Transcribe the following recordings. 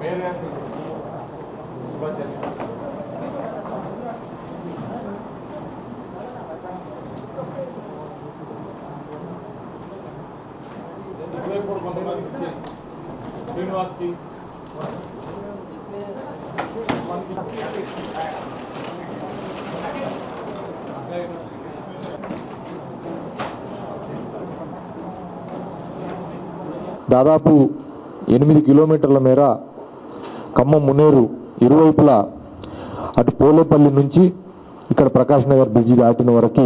శ్రీనివాస్కి దాదాపు ఎనిమిది కిలోమీటర్ల మేర ఖమ్మం మునేరు ఇరువైపులా అటు పోలేపల్లి నుంచి ఇక్కడ ప్రకాష్ నగర్ బ్రిడ్జి దాటిన వరకు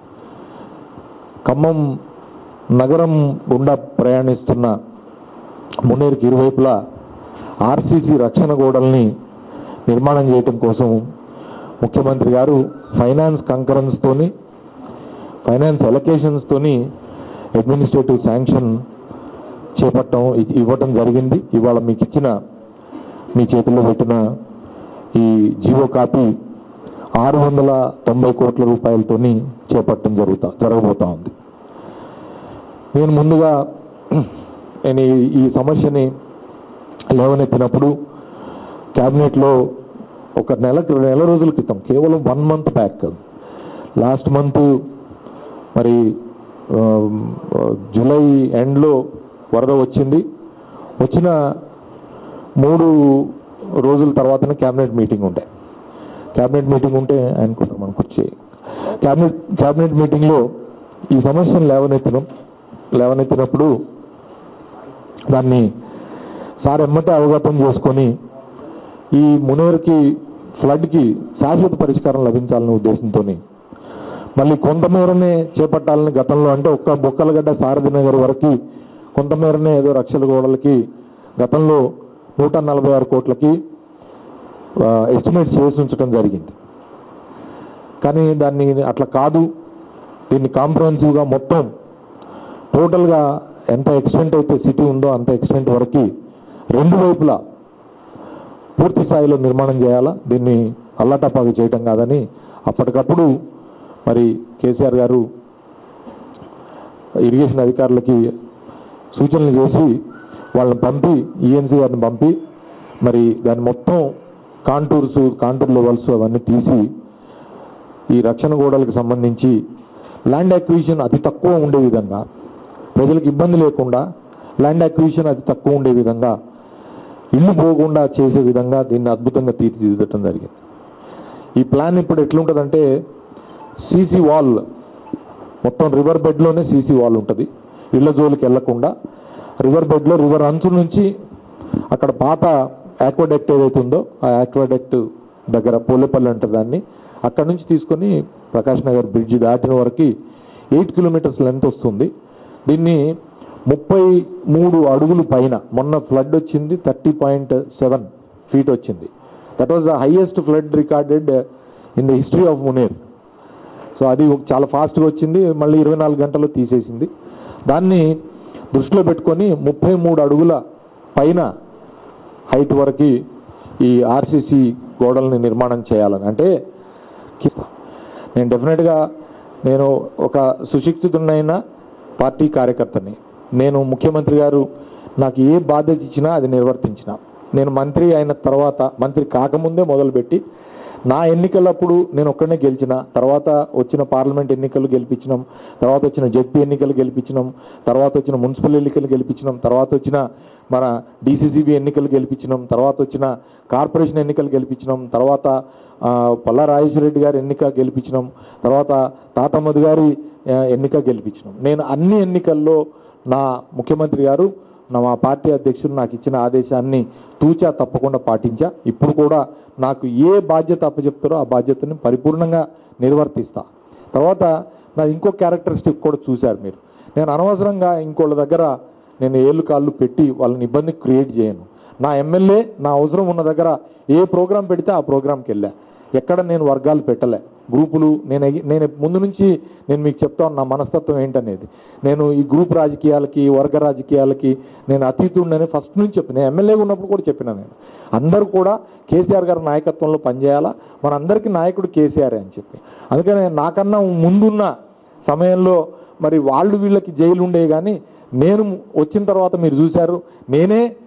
ఖమ్మం నగరం గుండా ప్రయాణిస్తున్న మునేరుకి ఇరువైపులా ఆర్సీసీ రక్షణ గోడల్ని నిర్మాణం చేయటం కోసం ముఖ్యమంత్రి గారు ఫైనాన్స్ కంకరెన్స్తోని ఫైనాన్స్ ఎలకేషన్స్తోని అడ్మినిస్ట్రేటివ్ శాంక్షన్ చేపట్టడం ఇ- ఇవ్వటం జరిగింది ఇవాళ మీకు ఇచ్చిన మీ చేతుల్లో పెట్టిన ఈ జీవో కాపీ ఆరు వందల తొంభై కోట్ల రూపాయలతోని చేపట్టడం జరుగుతా జరగబోతా ఉంది నేను ముందుగా నేను ఈ- ఈ సమస్యని లేవనెత్తినప్పుడు క్యాబినెట్లో ఒక నెల నెల రోజుల క్రితం కేవలం one month back last month మరి ఆ, జూలై ఎండ్లో వరద వచ్చింది వచ్చిన మూడు రోజుల తర్వాతనే క్యాబినెట్ మీటింగ్ ఉండే క్యాబినెట్ మీటింగ్ ఉంటే అనుకుంటాం మనకు వచ్చి క్యాబినెట్ క్యాబినెట్ మీటింగ్లో ఈ సమస్యను లేవనెత్తడం లేవనెత్తినప్పుడు దాన్ని సార్ ఎమ్మటే అవగతం చేసుకొని ఈ మునేరుకి ఫ్లడ్కి శాశ్వత పరిష్కారం లభించాలనే ఉద్దేశంతో మళ్ళీ కొంతమేరనే చేపట్టాలని గతంలో అంటే ఒక్క బొక్కలగడ్డ సారథి నగర్ వరకు కొంతమేరనే ఏదో రక్షల గోడలకి గతంలో నూట నలభై ఆరు కోట్లకి ఎస్టిమేట్ చేసి ఉంచడం జరిగింది కానీ దాన్ని అట్లా కాదు దీన్ని కాంప్రహెన్సివ్గా మొత్తం టోటల్గా ఎంత ఎక్స్టెంట్ అయితే సిటీ ఉందో అంత ఎక్స్టెంట్ వరకు రెండు వైపులా పూర్తి స్థాయిలో నిర్మాణం చేయాలా దీన్ని అల్లటపాగా చేయటం కాదని అప్పటికప్పుడు మరి కేసీఆర్ గారు ఇరిగేషన్ అధికారులకి సూచనలు చేసి వాళ్ళని పంపి ఈఎన్సీ గారిని పంపి మరి దాని మొత్తం కాంటూర్స్ కాంటూర్ లెవెల్స్ అవన్నీ తీసి ఈ రక్షణ గోడలకు సంబంధించి ల్యాండ్ అక్విజిషన్ అతి తక్కువ ఉండే విధంగా ప్రజలకు ఇబ్బంది లేకుండా ల్యాండ్ అక్విజిషన్ అతి తక్కువ ఉండే విధంగా ఇల్లు పోకుండా చేసే విధంగా దీన్ని అద్భుతంగా తీర్చిదిద్దటం జరిగింది ఈ ప్లాన్ ఇప్పుడు ఎట్లుంటుందంటే సీసీ వాల్ మొత్తం రివర్ బెడ్లోనే సీసీ వాల్ ఉంటుంది ఇళ్ల జోలికి వెళ్లకుండా రివర్ బెడ్లో రివర్ అంచు నుంచి అక్కడ పాత ఆక్వాడెక్ట్ ఏదైతే ఉందో ఆ ఆక్వాడెక్ట్ దగ్గర పోలేపల్లి అంటారు దాన్ని అక్కడ నుంచి తీసుకొని ప్రకాష్ నగర్ బ్రిడ్జి దాటిన వరకు ఎయిట్ కిలోమీటర్స్ లెంత్ వస్తుంది దీన్ని ముప్పై మూడు అడుగులు పైన మొన్న ఫ్లడ్ వచ్చింది థర్టీ పాయింట్ సెవెన్ ఫీట్ వచ్చింది that was the highest flood recorded in the history of Munneru so అది ఒక- చాలా ఫాస్ట్గా వచ్చింది మళ్ళీ ఇరవై నాలుగు గంటల్లో తీసేసింది దాన్ని దృష్టిలో పెట్టుకొని ముప్పై మూడు అడుగుల పైన హైట్ వరకు ఈ ఆర్సీసీ గోడల్ని నిర్మాణం చేయాలని అంటే కిస్తా నేను డెఫినెట్గా నేను ఒక సుశిక్షితుడైన పార్టీ కార్యకర్తని నేను ముఖ్యమంత్రి గారు నాకు ఏ బాధ్యత ఇచ్చినా అది నిర్వర్తించిన నేను మంత్రి అయిన తర్వాత మంత్రి కాకముందే మొదలుపెట్టి నా ఎన్నికలప్పుడు నేను ఒక్కడనే గెలిచిన తర్వాత వచ్చిన పార్లమెంట్ ఎన్నికలు గెలిపించినాం తర్వాత వచ్చిన జడ్పీ ఎన్నికలు గెలిపించినాం తర్వాత వచ్చిన మున్సిపల్ ఎన్నికలు గెలిపించినాం తర్వాత వచ్చిన మన డీసీసీబీ ఎన్నికలు గెలిపించినాం తర్వాత వచ్చిన కార్పొరేషన్ ఎన్నికలు గెలిపించినాం తర్వాత ఆ, పల్లా రాజేశ్వరరెడ్డి గారి ఎన్నిక గెలిపించినాం తర్వాత తాతమ్మది గారి ఆ, ఎన్నిక గెలిపించినాం నేను అన్ని ఎన్నికల్లో నా ముఖ్యమంత్రి గారు నా మా పార్టీ అధ్యక్షుడు నాకు ఇచ్చిన ఆదేశాన్ని తూచా తప్పకుండా పాటించా ఇప్పుడు కూడా నాకు ఏ బాధ్యత అప్పచెప్తారో ఆ బాధ్యతని పరిపూర్ణంగా నిర్వర్తిస్తా తర్వాత నా ఇంకో క్యారెక్టరిస్టిక్ కూడా చూశారు మీరు నేను అనవసరంగా ఇంకోళ్ళ దగ్గర నేను ఏళ్ళు కాళ్ళు పెట్టి వాళ్ళని ఇబ్బంది క్రియేట్ చేయను నా ఎమ్మెల్యే నా అవసరం ఉన్న దగ్గర ఏ ప్రోగ్రాం పెడితే ఆ ప్రోగ్రాంకి వెళ్ళా ఎక్కడ నేను వర్గాలు పెట్టలే గ్రూపులు నేను ఎగి- నేను ముందు నుంచి నేను మీకు చెప్తా నా మనస్తత్వం ఏంటనేది నేను ఈ గ్రూప్ రాజకీయాలకి వర్గ రాజకీయాలకి నేను అతీతుడిని ఫస్ట్ నుంచి చెప్పిన నేను ఎమ్మెల్యేగా ఉన్నప్పుడు కూడా చెప్పిన నేను అందరూ కూడా కేసీఆర్ గారి నాయకత్వంలో పనిచేయాలా మనందరికీ నాయకుడు కేసీఆర్ అని చెప్పి అందుకని నాకన్నా ముందున్న సమయంలో మరి వాళ్ళు వీళ్ళకి జైలు ఉండే కానీ నేను వచ్చిన తర్వాత మీరు చూశారు నేనే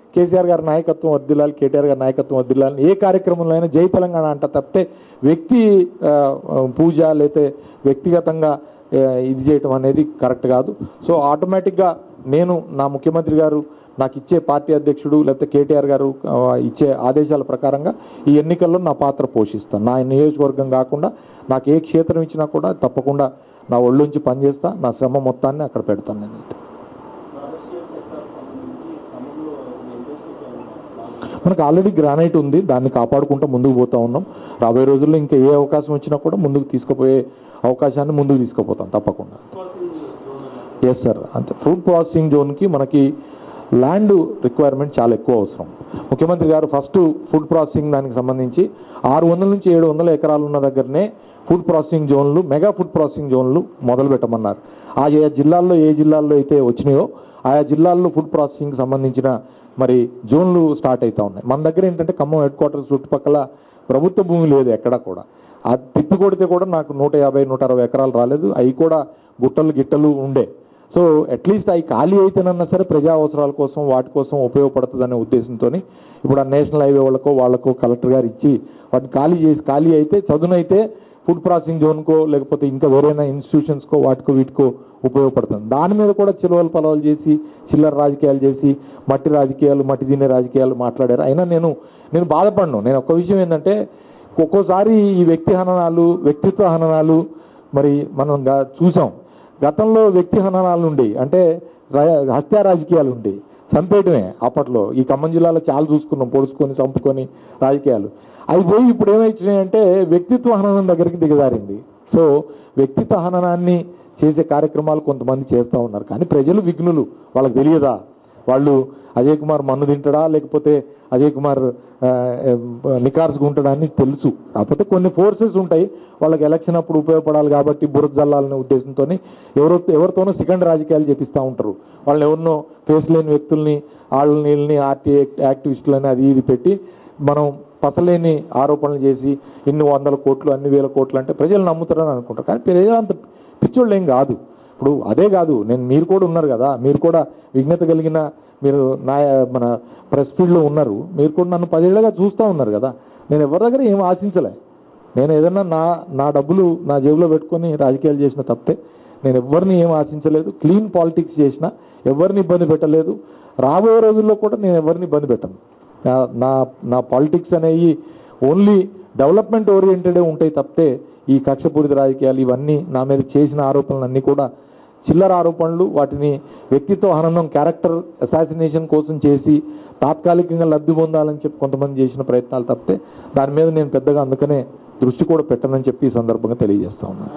కేసీఆర్ గారి నాయకత్వం వర్దిల్లాలి కేటీఆర్ గారి నాయకత్వం వర్దిల్లాలి ఏ కార్యక్రమంలో అయినా జై తెలంగాణ అంట తప్పితే వ్యక్తి ఆ, పూజ లేతే వ్యక్తిగతంగా ఆ, ఇది చేయటం అనేది కరెక్ట్ కాదు సో ఆటోమేటిక్గా నేను నా ముఖ్యమంత్రి గారు నాకు ఇచ్చే పార్టీ అధ్యక్షుడు లేకపోతే కేటీఆర్ గారు ఆ, ఇచ్చే ఆదేశాల ప్రకారంగా ఈ ఎన్నికల్లో నా పాత్ర పోషిస్తాను నా నియోజకవర్గం కాకుండా నాకు ఏ క్షేత్రం ఇచ్చినా కూడా తప్పకుండా నా ఒళ్ళుంచి పనిచేస్తా నా శ్రమ మొత్తాన్ని అక్కడ పెడతాను నేను ఫారెస్ట్రియల్ సెక్టర్ సంబంధించి ఖమ్మంలో ఇండస్ట్రీకి ఏమన్నా మనకు ఆల్రెడీ గ్రానైట్ ఉంది దాన్ని కాపాడుకుంటూ ముందుకు పోతా ఉన్నాం రాబోయే రోజుల్లో ఇంకా ఏ అవకాశం వచ్చినా కూడా ముందుకు తీసుకుపోయే అవకాశాన్ని ముందుకు తీసుకుపోతాం తప్పకుండా ప్రాసెసింగ్ జోన్ అన్నారు ఎస్ సార్ అంటే ఫ్రూట్ ప్రాసెసింగ్ జోన్కి మనకి ల్యాండ్ రిక్వైర్మెంట్ చాలా ఎక్కువ అవసరం ముఖ్యమంత్రి గారు ఫస్ట్ ఫుడ్ ప్రాసెసింగ్ దానికి సంబంధించి ఆరు వందల నుంచి ఏడు వందల ఎకరాలు ఉన్న దగ్గరనే ఫుడ్ ప్రాసెసింగ్ జోన్లు మెగా ఫుడ్ ప్రాసెసింగ్ జోన్లు మొదలు పెట్టమన్నారు ఆయా జిల్లాల్లో ఏ జిల్లాల్లో అయితే వచ్చినాయో ఆయా జిల్లాల్లో ఫుడ్ ప్రాసెసింగ్ సంబంధించిన మరి జోన్లు స్టార్ట్ అవుతా ఉన్నాయి మన దగ్గర ఏంటంటే ఖమ్మం హెడ్ క్వార్టర్స్ చుట్టుపక్కల ప్రభుత్వ భూమి లేదు ఎక్కడ కూడా అది తిప్పి కొడితే కూడా నాకు నూట యాభై నూట అరవై ఎకరాలు రాలేదు అవి కూడా గుట్టలు గిట్టలు ఉండే సో అట్లీస్ట్ అవి ఖాళీ అయితేనన్నా సరే ప్రజా అవసరాల కోసం వాటి కోసం ఉపయోగపడుతుందనే ఉద్దేశంతో ఇప్పుడు ఆ నేషనల్ హైవే వాళ్ళకో వాళ్ళకో కలెక్టర్ గారు ఇచ్చి వాటిని ఖాళీ చేసి ఖాళీ అయితే చదునైతే ఫుడ్ ప్రాసెసింగ్ జోన్కో లేకపోతే ఇంకా వేరైనా ఇన్స్టిట్యూషన్స్కో వాటికో వీటికో ఉపయోగపడుతుంది దాని మీద కూడా చిలువలు పలవలు చేసి చిల్లర రాజకీయాలు చేసి మట్టి రాజకీయాలు మట్టి తినే రాజకీయాలు మాట్లాడారు అయినా నేను నేను బాధపడను నేను ఒక విషయం ఏంటంటే ఒక్కోసారి ఈ వ్యక్తి హననాలు వ్యక్తిత్వ హననాలు మరి మనం గా- చూసాం గతంలో వ్యక్తి హననాలు ఉండేవి అంటే రా- హత్యా రాజకీయాలు ఉండేవి చంపేయటమే అప్పట్లో ఈ ఖమ్మం జిల్లాలో చాలా చూసుకున్నాం పొడుచుకొని చంపుకొని రాజకీయాలు అవి పోయి ఇప్పుడు ఏమైనాయంటే వ్యక్తిత్వ హననం దగ్గరికి దిగజారింది సో వ్యక్తిత్వ హననాన్ని చేసే కార్యక్రమాలు కొంతమంది చేస్తూ ఉన్నారు కానీ ప్రజలు విఘ్నులు వాళ్ళకి తెలియదా వాళ్ళు అజయ్ కుమార్ మన్ను తింటాడా లేకపోతే అజయ్ కుమార్ ఆ, ఆ, నికార్స్గా ఉంటాడా అని తెలుసు కాకపోతే కొన్ని ఫోర్సెస్ ఉంటాయి వాళ్ళకి ఎలక్షన్ అప్పుడు ఉపయోగపడాలి కాబట్టి బురద జల్లాలనే ఉద్దేశంతో ఎవరో ఎవరితోనో సెకండ్ రాజకీయాలు చేపిస్తూ ఉంటారు వాళ్ళని ఎవరినో ఫేస్ లేని వ్యక్తుల్ని వాళ్ళని వీళ్ళని ఆర్టీ యాక్టివిస్టులని అది ఇది పెట్టి మనం పసలేని ఆరోపణలు చేసి ఇన్ని వందల కోట్లు అన్ని వేల కోట్లు అంటే ప్రజలు నమ్ముతారని అనుకుంటారు కానీ ప్రజలు అంత పిచ్చోళ్ళు ఏం కాదు ఇప్పుడు అదే కాదు నేను మీరు కూడా ఉన్నారు కదా మీరు కూడా విఘ్నత కలిగిన మీరు నా మన ప్రెస్ ఫీల్డ్లో ఉన్నారు మీరు కూడా నన్ను పదేళ్ళగా చూస్తూ ఉన్నారు కదా నేను ఎవరి దగ్గర ఏం ఆశించలే నేను ఏదన్నా నా నా డబ్బులు నా జేబులో పెట్టుకొని రాజకీయాలు చేసిన తప్పితే నేను ఎవరిని ఏం ఆశించలేదు క్లీన్ పాలిటిక్స్ చేసిన ఎవరిని ఇబ్బంది పెట్టలేదు రాబోయే రోజుల్లో కూడా నేను ఎవరిని ఇబ్బంది పెట్టను నా- నా నా పాలిటిక్స్ అనేవి ఓన్లీ డెవలప్మెంట్ ఓరియంటెడే ఉంటాయి తప్పితే ఈ కక్షపూరిత రాజకీయాలు ఇవన్నీ నా మీద చేసిన ఆరోపణలన్నీ కూడా చిల్లర ఆరోపణలు వాటిని వ్యక్తిత్వ హననం క్యారెక్టర్ అసాసినేషన్ కోసం చేసి తాత్కాలికంగా లబ్ధి పొందాలని చెప్పి కొంతమంది చేసిన ప్రయత్నాలు తప్పితే దాని మీద నేను పెద్దగా అందుకనే దృష్టి కూడా పెట్టనని చెప్పి ఈ సందర్భంగా తెలియజేస్తా ఉన్నాను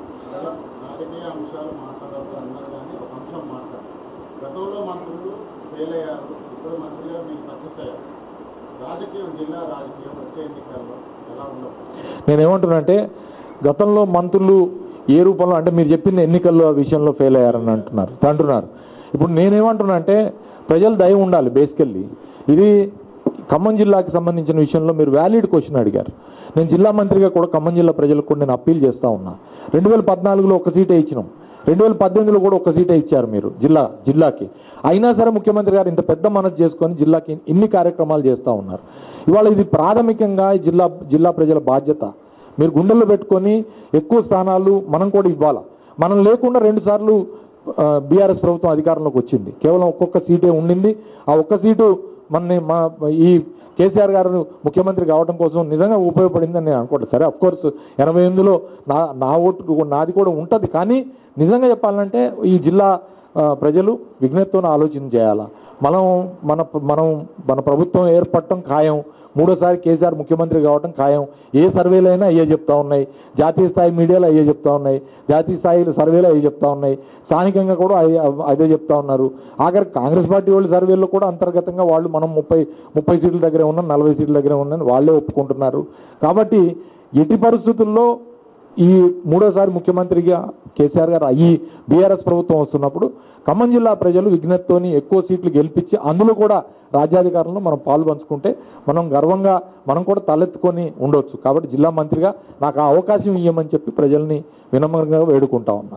రాజకీయ అంశాలు మాట్లాడద్దు అన్నారు కానీ ఒక అంశం మాట్లాడు గతంలో మంత్రులు ఫెయిల్ అయ్యారు ఇప్పుడు మంత్రిగా మీరు సక్సెస్ అయ్యారు రాజకీయం జిల్లా రాజకీయం వచ్చే ఎన్నికల్లో ఎలా ఉండదు నేనేమంటున్నానంటే గతంలో మంత్రులు ఏ రూపంలో అంటే మీరు చెప్పిన ఎన్నికల్లో విషయంలో ఫెయిల్ అయ్యారని అంటున్నారు అంటున్నారు ఇప్పుడు నేనేమంటున్నా అంటే ప్రజలు దయ ఉండాలి బేసికల్లీ ఇది ఖమ్మం జిల్లాకి సంబంధించిన విషయంలో మీరు వ్యాలిడ్ క్వశ్చన్ అడిగారు నేను జిల్లా మంత్రిగా కూడా ఖమ్మం జిల్లా ప్రజలకు కూడా నేను అప్పీల్ చేస్తూ ఉన్నా రెండు వేల పద్నాలుగులో ఒక సీటే ఇచ్చినాం రెండు వేల పద్దెనిమిదిలో కూడా ఒక సీటే ఇచ్చారు మీరు జిల్లా జిల్లాకి అయినా సరే ముఖ్యమంత్రి గారు ఇంత పెద్ద మనసు చేసుకొని జిల్లాకి ఇన్ని కార్యక్రమాలు చేస్తూ ఉన్నారు ఇవాళ ఇది ప్రాథమికంగా ఈ జిల్లా జిల్లా ప్రజల బాధ్యత మీరు గుండెల్లో పెట్టుకొని ఎక్కువ స్థానాలు మనం కూడా ఇవ్వాలా మనం లేకుండా రెండుసార్లు బీఆర్ఎస్ ప్రభుత్వం అధికారంలోకి వచ్చింది కేవలం ఒక్కొక్క సీటే ఉండింది ఆ ఒక్క సీటు మన మా ఈ కేసీఆర్ గారు ముఖ్యమంత్రి కావడం కోసం నిజంగా ఉపయోగపడిందని నేను అనుకోవట్లేదు సరే అఫ్ కోర్స్ ఎనభై ఎనిమిదిలో నా నా ఓటు నాది కూడా ఉంటుంది కానీ నిజంగా చెప్పాలంటే ఈ జిల్లా ఆ, ప్రజలు విఘ్నతతో ఆలోచన చేయాలా మనం మన మనం మన ప్రభుత్వం ఏర్పడటం ఖాయం మూడోసారి కేసీఆర్ ముఖ్యమంత్రి కావటం ఖాయం ఏ సర్వేలు అయినా అయ్యే చెప్తా ఉన్నాయి జాతీయ స్థాయి మీడియాలో అయ్యే చెప్తా ఉన్నాయి జాతీయ స్థాయి సర్వేలు అయ్యే చెప్తా ఉన్నాయి స్థానికంగా కూడా అయ్యే- అదే చెప్తా ఉన్నారు ఆఖరి కాంగ్రెస్ పార్టీ వాళ్ళు సర్వేల్లో కూడా అంతర్గతంగా వాళ్ళు మనం ముప్పై ముప్పై సీట్ల దగ్గరే ఉన్నాం నలభై సీట్ల దగ్గరే ఉన్నాం వాళ్ళే ఒప్పుకుంటున్నారు కాబట్టి ఎట్టి పరిస్థితుల్లో ఈ మూడోసారి ముఖ్యమంత్రిగా కేసీఆర్ గారు అయ్యి బీఆర్ఎస్ ప్రభుత్వం వస్తున్నప్పుడు ఖమ్మం జిల్లా ప్రజలు విఘ్నతతోని ఎక్కువ సీట్లు గెలిపించి అందులో కూడా రాజ్యాధికారంలో మనం పాలు పంచుకుంటే మనం గర్వంగా మనం కూడా తలెత్తుకొని ఉండొచ్చు కాబట్టి జిల్లా మంత్రిగా నాకు ఆ అవకాశం ఇవ్వమని చెప్పి ప్రజల్ని వినమ్రంగా వేడుకుంటా ఉన్నా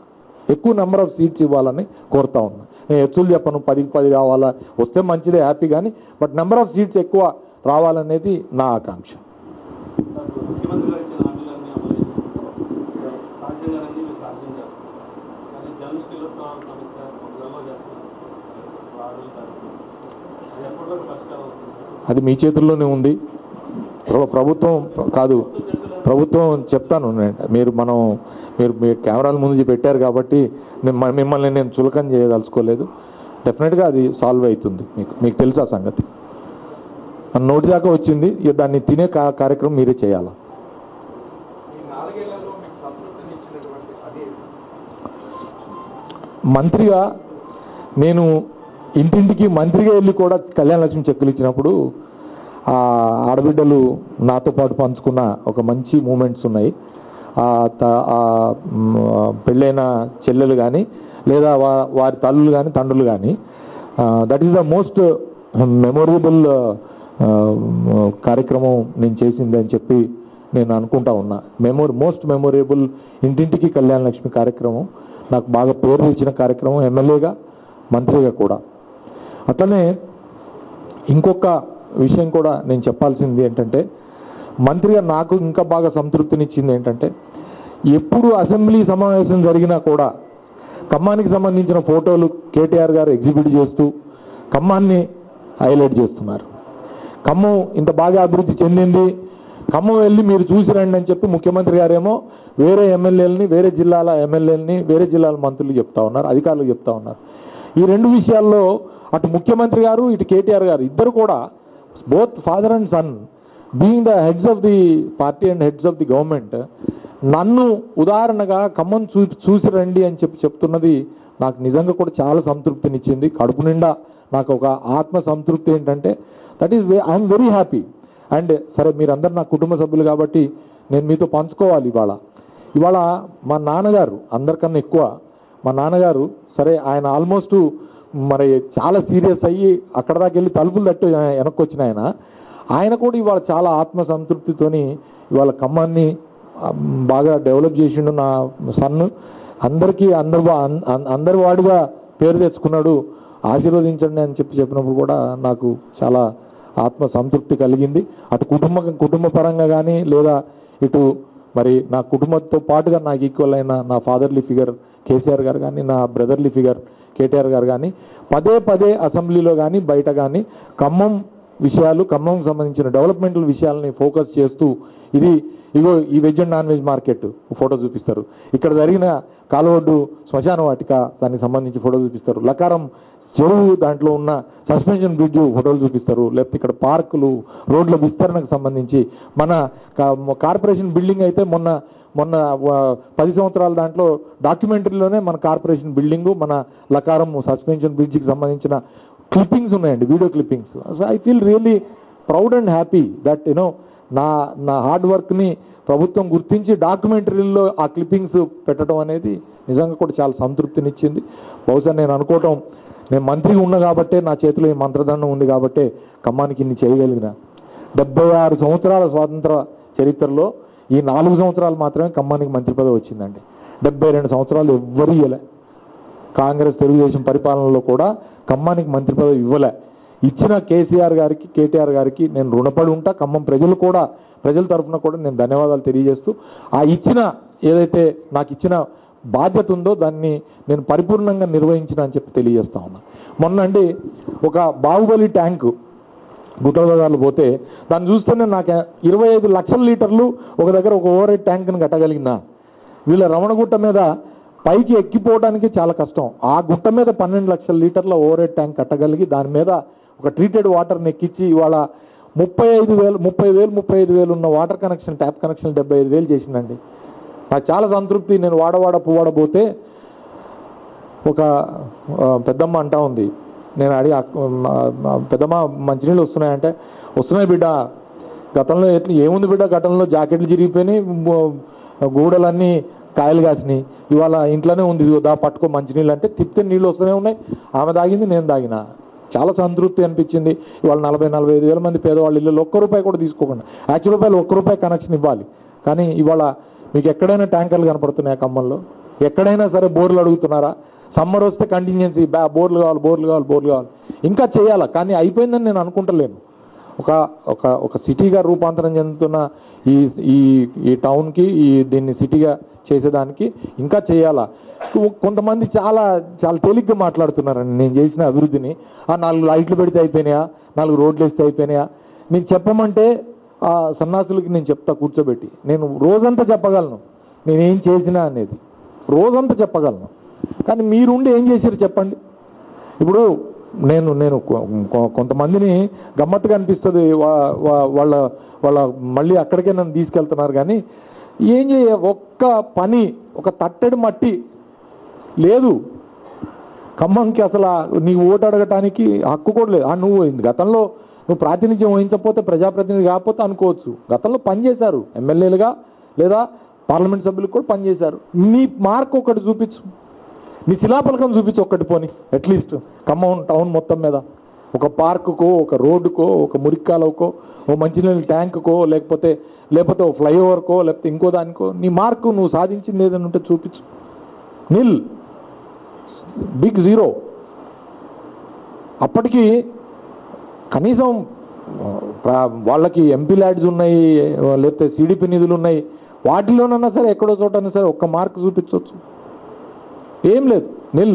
ఎక్కువ నెంబర్ ఆఫ్ సీట్స్ ఇవ్వాలని కోరుతా ఉన్నా నేను హెచ్చులు చెప్పను పదికి పది రావాలా వస్తే మంచిదే హ్యాపీ కానీ బట్ నెంబర్ ఆఫ్ సీట్స్ ఎక్కువ రావాలనేది నా ఆకాంక్ష సార్ ముఖ్యమంత్రి గారు ఇచ్చిన హామీలన్నీ అమలు చేశారు. సాధ్యంగానే మీరు సాధ్యం కాదు కానీ జర్నలిస్టుల సమస్య ఒకవేళ చేస్తున్నారు వారు అది ఎప్పటివరకు పరిష్కారం అవుతుంది అది మీ చేతుల్లోనే ఉంది ప్ర- ప్రభుత్వం కాదు ప్రభుత్వం చెప్తాను నేను మీరు మనం మీరు మీ కెమెరాల ముందు పెట్టారు కాబట్టి మిమ్మ- మిమ్మల్ని నేను చులకన చేయదలుచుకోలేదు డెఫినెట్గా అది సాల్వ్ అవుతుంది మీకు మీకు తెలుసా సంగతి మన నోటి దాకా వచ్చింది ఇక దాన్ని తినే కా- కార్యక్రమం మీరే చేయాలా ఈ నాలుగేళ్లలో మీకు సంతృప్తిని ఇచ్చినటువంటి అది మంత్రిగా నేను ఇంటింటికి మంత్రిగా వెళ్ళి కూడా కళ్యాణ లక్ష్మి చెక్కులు ఇచ్చినప్పుడు ఆ ఆడబిడ్డలు నాతో పాటు పంచుకున్న ఒక మంచి మూమెంట్స్ ఉన్నాయి ఆ త- ఆ మ్, పెళ్ళైన చెల్లెలు కానీ లేదా వా వారి తల్లులు కానీ తండ్రులు కానీ that is the most memorable కార్యక్రమం నేను చేసింది అని చెప్పి నేను అనుకుంటా ఉన్నా మెమోర్ మోస్ట్ మెమొరబుల్ ఇంటింటికి కళ్యాణ లక్ష్మి కార్యక్రమం నాకు బాగా పేరు తెచ్చిన కార్యక్రమం ఎమ్మెల్యేగా మంత్రిగా కూడా అట్లనే ఇంకొక విషయం కూడా నేను చెప్పాల్సింది ఏంటంటే మంత్రిగా నాకు ఇంకా బాగా సంతృప్తినిచ్చింది ఏంటంటే ఎప్పుడు అసెంబ్లీ సమావేశం జరిగినా కూడా ఖమ్మానికి సంబంధించిన ఫోటోలు కేటీఆర్ గారు ఎగ్జిబిట్ చేస్తూ ఖమ్మాన్ని హైలైట్ చేస్తున్నారు ఖమ్మం ఇంత బాగా అభివృద్ధి చెందింది ఖమ్మం వెళ్ళి మీరు చూసి రండి అని చెప్పి ముఖ్యమంత్రి గారేమో వేరే ఎమ్మెల్యేలని వేరే జిల్లాల ఎమ్మెల్యేలని వేరే జిల్లాల మంత్రులు చెప్తా ఉన్నారు అధికారులు చెప్తా ఉన్నారు ఈ రెండు విషయాల్లో అటు ముఖ్యమంత్రి గారు ఇటు కేటీఆర్ గారు ఇద్దరు కూడా both father and son being the heads of the party and heads of the government నన్ను ఉదాహరణగా ఖమ్మం చూ చూసి రండి అని చెప్పి చెప్తున్నది నాకు నిజంగా కూడా చాలా సంతృప్తినిచ్చింది కడుపు నిండా నాకు ఒక ఆత్మ సంతృప్తి ఏంటంటే that is I'm very happy and సరే మీరందరు నా కుటుంబ సభ్యులు కాబట్టి నేను మీతో పంచుకోవాలి ఇవాళ ఇవాళ మా నాన్నగారు అందరికన్నా ఎక్కువ మా నాన్నగారు సరే ఆయన ఆల్మోస్ట్ మరి చాలా సీరియస్ అయ్యి అక్కడ దాకా వెళ్ళి తలుపులు తట్టు వెనక్కి వచ్చిన ఆయన ఆయన కూడా ఇవాళ చాలా ఆత్మ సంతృప్తితోని ఇవాళ ఖమ్మాన్ని ఆ, బాగా డెవలప్ చేసిండు నా సన్ను అందరికీ అందరు వా- అన్- అన్- అందరి వాడిగా పేరు తెచ్చుకున్నాడు ఆశీర్వదించండి అని చెప్పి చెప్పినప్పుడు కూడా నాకు చాలా ఆత్మ సంతృప్తి కలిగింది అటు కుటుంబ కుటుంబ పరంగా కానీ లేదా ఇటు మరి నా కుటుంబంతో పాటుగా నాకు ఈక్వల్ అయిన నా ఫాదర్లీ ఫిగర్ కేసీఆర్ గారు కానీ నా బ్రదర్లీ ఫిగర్ కేటీఆర్ గారు కానీ పదే పదే అసెంబ్లీలో కానీ బయట కానీ ఖమ్మం విషయాలు ఖమ్మంకి సంబంధించిన డెవలప్మెంటల్ విషయాలని ఫోకస్ చేస్తూ ఇది ఇగో ఈ veg and non veg market photo చూపిస్తారు ఇక్కడ జరిగిన కాలువడ్డు శ్మశాన వాటిక దానికి సంబంధించి ఫోటో చూపిస్తారు లకారం చెరువు దాంట్లో ఉన్న సస్పెన్షన్ బ్రిడ్జ్ ఫోటోలు చూపిస్తారు లేకపోతే ఇక్కడ పార్కులు రోడ్ల విస్తరణకు సంబంధించి మన కా- కార్పొరేషన్ బిల్డింగ్ అయితే మొన్న మొన్న వ- పది సంవత్సరాల దాంట్లో డాక్యుమెంటరీలోనే మన కార్పొరేషన్ బిల్డింగు మన లకారం సస్పెన్షన్ బ్రిడ్జ్కి సంబంధించిన క్లిప్పింగ్స్ ఉన్నాయండి video clippings so I feel really proud and happy that you know నా నా హార్డ్ వర్క్ని ప్రభుత్వం గుర్తించి డాక్యుమెంటరీల్లో ఆ క్లిప్పింగ్స్ పెట్టడం అనేది నిజంగా కూడా చాలా సంతృప్తినిచ్చింది బహుశా నేను అనుకోవటం నేను మంత్రిగా ఉన్నా కాబట్టే నా చేతిలో ఈ మంత్రదండం ఉంది కాబట్టే ఖమ్మానికి ఇన్ని చేయగలిగిన డెబ్బై ఆరు సంవత్సరాల స్వాతంత్ర చరిత్రలో ఈ నాలుగు సంవత్సరాలు మాత్రమే ఖమ్మానికి మంత్రి పదవి వచ్చిందండి డెబ్బై రెండు సంవత్సరాలు ఎవ్వరు ఇవ్వలే కాంగ్రెస్ తెలుగుదేశం పరిపాలనలో కూడా ఖమ్మానికి మంత్రి పదవి ఇవ్వలే ఇచ్చిన కేసీఆర్ గారికి కేటీఆర్ గారికి నేను రుణపడి ఉంటా ఖమ్మం ప్రజలు కూడా ప్రజల తరఫున కూడా నేను ధన్యవాదాలు తెలియజేస్తూ ఆ ఇచ్చిన ఏదైతే నాకు ఇచ్చిన బాధ్యత ఉందో దాన్ని నేను పరిపూర్ణంగా నిర్వహించిన అని చెప్పి తెలియజేస్తా ఉన్నా మొన్న అండి ఒక బాహుబలి ట్యాంకు గుట్టల బజార్లు పోతే దాన్ని చూస్తేనే నాకు ఇరవై ఐదు లక్షల లీటర్లు ఒక దగ్గర ఒక ఓవర్ హెడ్ ట్యాంక్ని కట్టగలిగినా వీళ్ళ రమణగుట్ట మీద పైకి ఎక్కిపోవడానికి చాలా కష్టం ఆ గుట్ట మీద పన్నెండు లక్షల లీటర్ల ఓవర్ హెడ్ ట్యాంక్ కట్టగలిగి దాని మీద ఒక ట్రీటెడ్ వాటర్ని ఎక్కించి ఇవాళ ముప్పై ఐదు వేలు ముప్పై వేలు ముప్పై ఐదు వేలు ఉన్న వాటర్ కనెక్షన్ ట్యాప్ కనెక్షన్ డెబ్బై ఐదు వేలు చేసిందండి నాకు చాలా సంతృప్తి నేను వాడవాడ పువ్వాడ పోతే ఒక ఆ, పెద్దమ్మ అంటా ఉంది నేను అడిగి అక్క- మా- మా పెద్దమ్మ మంచినీళ్ళు వస్తున్నాయంటే వస్తున్నాయి బిడ్డ గతంలో ఎట్లా ఏముంది బిడ్డ గతంలో జాకెట్లు చిరిగిపోయినాయి బో- గూడలన్నీ కాయలు కాసినాయి ఇవాళ ఇంట్లోనే ఉంది ఇదిగో దా పట్టుకో మంచినీళ్ళు అంటే తిప్పితే నీళ్ళు వస్తూనే ఉన్నాయి ఆమె తాగింది నేను తాగిన చాలా సంతృప్తి అనిపించింది ఇవాళ నలభై నలభై ఐదు వేల మంది పేదవాళ్ళ ఇల్లు ఒక్క రూపాయి కూడా తీసుకోకుండా యాక్చువల్ రూపాయలు ఒక్క రూపాయి కనెక్షన్ ఇవ్వాలి కానీ ఇవాళ మీకు ఎక్కడైనా ట్యాంకర్లు కనపడుతున్నాయి ఖమ్మంలో ఎక్కడైనా సరే బోర్లు అడుగుతున్నారా సమ్మర్ వస్తే కంటిన్యూన్సీ బ్యా బోర్లు కావాలి బోర్లు కావాలి బోర్లు కావాలి ఇంకా చేయాలా కానీ అయిపోయిందని నేను అనుకుంటలేను ఒక ఒక ఒక సిటీగా రూపాంతరం చెందుతున్న ఈ ఈ ఈ టౌన్కి ఈ దీన్ని సిటీగా చేసేదానికి ఇంకా చేయాలా కొ- కొంతమంది చాలా చాలా తేలిగ్గా మాట్లాడుతున్నారండి నేను చేసిన అభివృద్ధిని ఆ నాలుగు లైట్లు పెడితే అయిపోయినాయా నాలుగు రోడ్లు వేస్తే అయిపోయినాయా నేను చెప్పమంటే ఆ సన్నాసులకి నేను చెప్తా కూర్చోబెట్టి నేను రోజంతా చెప్పగలను నేనేం చేసినా అనేది రోజంతా చెప్పగలను కానీ మీరుండి ఏం చేశారు చెప్పండి ఇప్పుడు నేను నేను కొ- కొ- కొంతమందిని గమ్మత్తుగా అనిపిస్తుంది వా- వా- వాళ్ళ వాళ్ళ మళ్ళీ అక్కడికే నన్ను తీసుకెళ్తున్నారు కానీ ఏం చేయ ఒక్క పని ఒక తట్టెడు మట్టి లేదు ఖమ్మంకి అసలు ఆ నీకు ఓటు అడగటానికి హక్కు కూడా లేదు ఆ నువ్వు గతంలో నువ్వు ప్రాతినిధ్యం వహించకపోతే ప్రజాప్రతినిధి కాకపోతే అనుకోవచ్చు గతంలో పనిచేశారు ఎమ్మెల్యేలుగా లేదా పార్లమెంట్ సభ్యులకు కూడా పనిచేశారు నీ మార్క్ ఒకటి చూపించు నీ శిలాపలకం చూపించు ఒక్కటి పోని అట్లీస్ట్ ఖమ్మం టౌన్ మొత్తం మీద ఒక పార్కుకో ఒక రోడ్డుకో ఒక మురిక్కాలకో ఓ మంచినీళ్ళ ట్యాంకుకో లేకపోతే లేకపోతే ఓ ఫ్లైఓవర్కో లేకపోతే ఇంకో దానికో నీ మార్కు నువ్వు సాధించింది ఏదైనా ఉంటే చూపించు నిల్ బిగ్ జీరో అప్పటికి కనీసం ఆ, ప్రా- వాళ్ళకి ఎంపీ ల్యాడ్స్ ఉన్నాయి లేకపోతే సిడిపి నిధులు ఉన్నాయి వాటిలోనన్నా సరే ఎక్కడో చోటన్నా సరే ఒక్క మార్క్ చూపించవచ్చు ఏం లేదు నిల్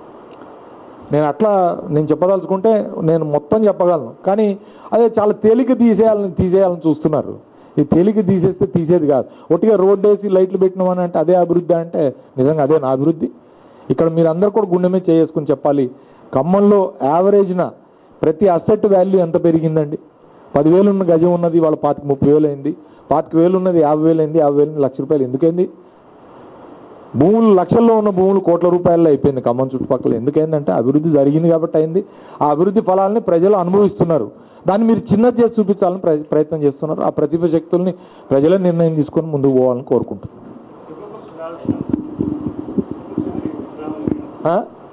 నేను అట్లా నేను చెప్పదలుచుకుంటే నేను మొత్తం చెప్పగలను కానీ అదే చాలా తేలిక తీసేయాలని తీసేయాలని చూస్తున్నారు ఈ తేలిక తీసేస్తే తీసేది కాదు ఒట్టిగా రోడ్డు వేసి లైట్లు పెట్టినామని అంటే అదే అభివృద్ధి అంటే నిజంగా అదే నా అభివృద్ధి ఇక్కడ మీరు అందరు కూడా గుండె మీద చేసుకుని చెప్పాలి ఖమ్మంలో యావరేజ్న ప్రతి అసెట్ వాల్యూ ఎంత పెరిగిందండి పదివేలు ఉన్న గజం ఉన్నది వాళ్ళ పాతిక ముప్పై వేలు అయింది పాతిక వేలు ఉన్నది యాభై వేలు అయింది యాభై వేలు లక్ష రూపాయలు ఎందుకైంది భూములు లక్షల్లో ఉన్న భూములు కోట్ల రూపాయల్లో అయిపోయింది ఖమ్మం చుట్టుపక్కల ఎందుకైందంటే అభివృద్ధి జరిగింది కాబట్టి అయింది ఆ అభివృద్ధి ఫలాలని ప్రజలు అనుభవిస్తున్నారు దాన్ని మీరు చిన్నది చేసి చూపించాలని ప్ర- ప్రయత్నం చేస్తున్నారు ఆ ప్రతిభ శక్తుల్ని ప్రజలే నిర్ణయం తీసుకొని ముందుకు పోవాలని కోరుకుంటున్నాను ఆ?